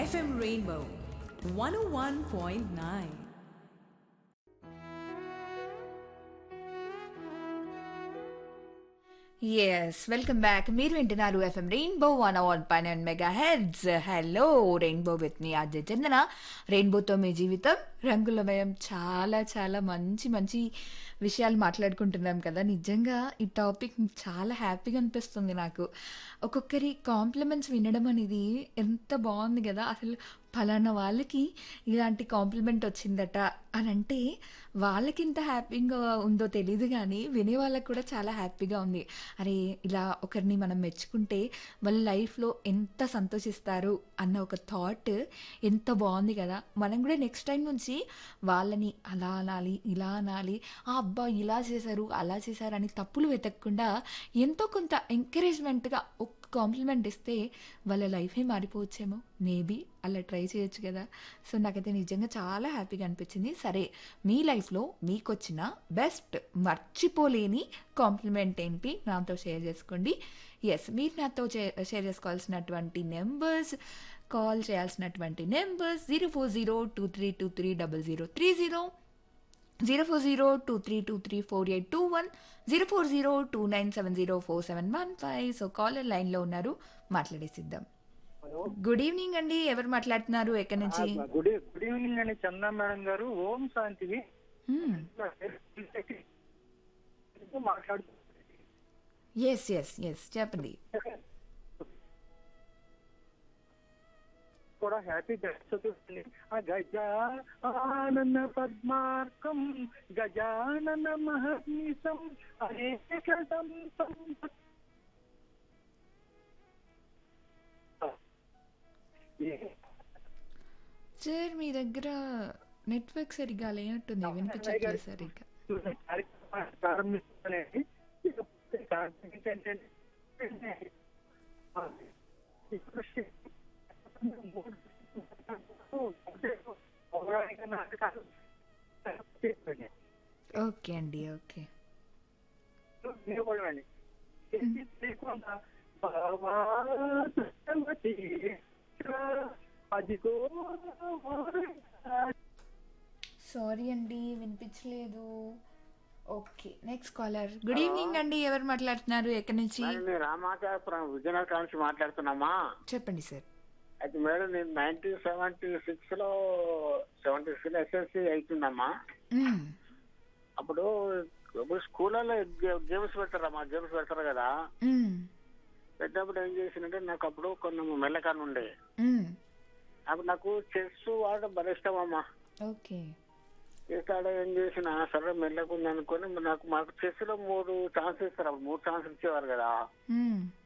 FM Rainbow 101.9. Yes welcome back మీరు వింటున్నారు FM rainbow one one nine and mega hits hello rainbow with మీ ఆద్య చందన రెయిన్బోతో మీ జీవితం రంగులమయం చాలా చాలా మంచి మంచి విషయాలు మాట్లాడుకుంటున్నాం కదా నిజంగా ఈ టాపిక్ చాలా హ్యాపీగా అనిపిస్తుంది నాకు ఒక్కొక్కరి కాంప్లిమెంట్స్ వినడం అనేది ఎంత బాగుంది కదా అసలు ఫలానా వాళ్ళకి ఇలాంటి కాంప్లిమెంట్ వచ్చిందట అని అంటే వాళ్ళకి ఎంత హ్యాపీగా ఉందో తెలియదు కానీ వినే వాళ్ళకి కూడా చాలా హ్యాపీగా ఉంది అరే ఇలా ఒకరిని మనం మెచ్చుకుంటే వాళ్ళ లైఫ్లో ఎంత సంతోషిస్తారు అన్న ఒక థాట్ ఎంత బాగుంది కదా మనం కూడా నెక్స్ట్ టైం నుంచి వాళ్ళని అలా అనాలి ఇలా అనాలి ఆ అబ్బా ఇలా చేశారు అలా చేశారు అని తప్పులు వెతకకుండా ఎంతో కొంత ఎంకరేజ్మెంట్గా ఒక్క కాంప్లిమెంట్ ఇస్తే వాళ్ళ లైఫే మారిపోవచ్చేమో మేబీ అలా ట్రై చేయొచ్చు కదా సో నాకైతే నిజంగా చాలా హ్యాపీగా అనిపించింది సరే మీ లైఫ్లో మీకు వచ్చిన బెస్ట్ మర్చిపోలేని కాంప్లిమెంట్ ఏంటి నాతో షేర్ చేసుకోండి ఎస్ మీరు నాతో షేర్ చేసుకోవాల్సినటువంటి నెంబర్స్ కాల్ చేయాల్సినటువంటి numbers zero four zero two three two three double zero three zero zero four zero two three two three four eight two one zero four zero two nine seven zero four seven one five so caller లైన్లో ఉన్నారు మాట్లాడేసిద్దాం hello good evening అండి ఎవరు మాట్లాడుతున్నారు ఎక్కడి నుంచి good good evening అండి చందా madam గారు ఓం శాంతివి మాట్లాడుతూ ఎస్ ఎస్ ఎస్ చెప్పండి కూడా హ్యాపీ చదువుతుంది ఆ గజానన పద్మార్కం గజానన మహర్నిశం అనేక దంతం సార్ మీ దగ్గర నెట్వర్క్ సరిగ్గా లేనట్టుంది వినిపించట్లేదు సరిగ్గా కార్యక్రమాన్ని ప్రారంభిస్తానండి ఇకపోతే కార్యక్రమం ఏంటంటే, పౌరాణిక నాటకాలు చెప్పండి. ఓకే అండి ఓకే నిలబడండి. ఇది లేకుండా భగవతి అదిగో సారీ అండి వినిపించలేదు okay next caller good evening అండి ఎవరు మాట్లాడుతున్నారు ఎక్కడి నుంచి మేడం నేను రామాచారపురం విజయనగరం నుంచి మాట్లాడుతున్నామా చెప్పండి సార్ అయితే మేడం నేను నైన్టీన్ సెవెంటీ సిక్స్ లో సెవెంటీ సిక్స్ లో ఎస్ఎస్సి అవుతుందమ్మా మ్మ్. అప్పుడు ఇప్పుడు స్కూళ్ళలో గేమ్స్ పెడతారమ్మా గేమ్స్ పెడతారు కదా మ్మ్. పెట్టినప్పుడు ఏం చేసిందంటే నాకు అప్పుడు కొన్ని మెల్లకాన్ని ఉండే మ్మ్. అప్పుడు నాకు చెస్ ఆడడం భలే ఇష్టం అమ్మా ఓకే చెస్ ఆడ ఏం చేసిన సరే మెల్లకుంది అనుకొని నాకు మాకు చెస్ లో మూడు ఛాన్స్ ఇస్తారు అప్పుడు మూడు ఛాన్స్ ఇచ్చేవారు కదా మ్మ్.